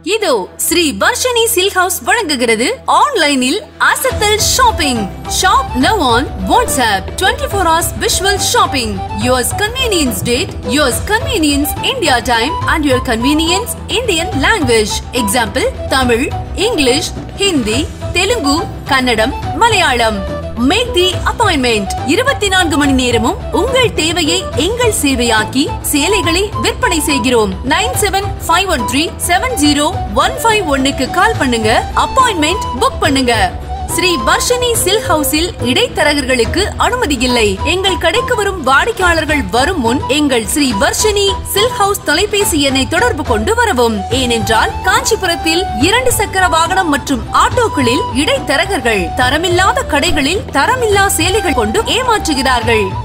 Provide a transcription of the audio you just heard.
இதோ Sri Varshini silk house வழங்குகிறது ஆன்லைனில் அசத்தல் shopping shop now on WhatsApp twenty four hours visual shopping yours convenience date yours convenience India time and your convenience Indian language example Tamil English Hindi Telugu Kannada Malayalam make the appointment இருபத்தி நான்கு மணி நேரமும் உங்கள் தேவையை எங்கள் சேவையாக்கி சேலைகளை விற்பனை செய்கிறோம் nine seven five one three seven zero one five ஒன்னுக்கு கால் பண்ணுங்க அப்பாயின்மெண்ட் புக் பண்ணுங்க ஸ்ரீ வர்ஷினி சில்க் ஹவுஸில் இடைத்தரகர்களுக்கு அனுமதி இல்லை எங்கள் கடைக்கு வரும் வாடிக்கையாளர்கள் வரும் முன் எங்கள் ஸ்ரீ வர்ஷினி சில்க் ஹவுஸ் தொலைபேசி எண்ணை தொடர்பு கொண்டு வரவும் ஏனென்றால் காஞ்சிபுரத்தில் இரண்டு சக்கர வாகனம் மற்றும் ஆட்டோக்களில் இடைத்தரகர்கள் தரமில்லாத கடைகளில் தரமில்லா சேலைகள் கொண்டு ஏமாற்றுகிறார்கள்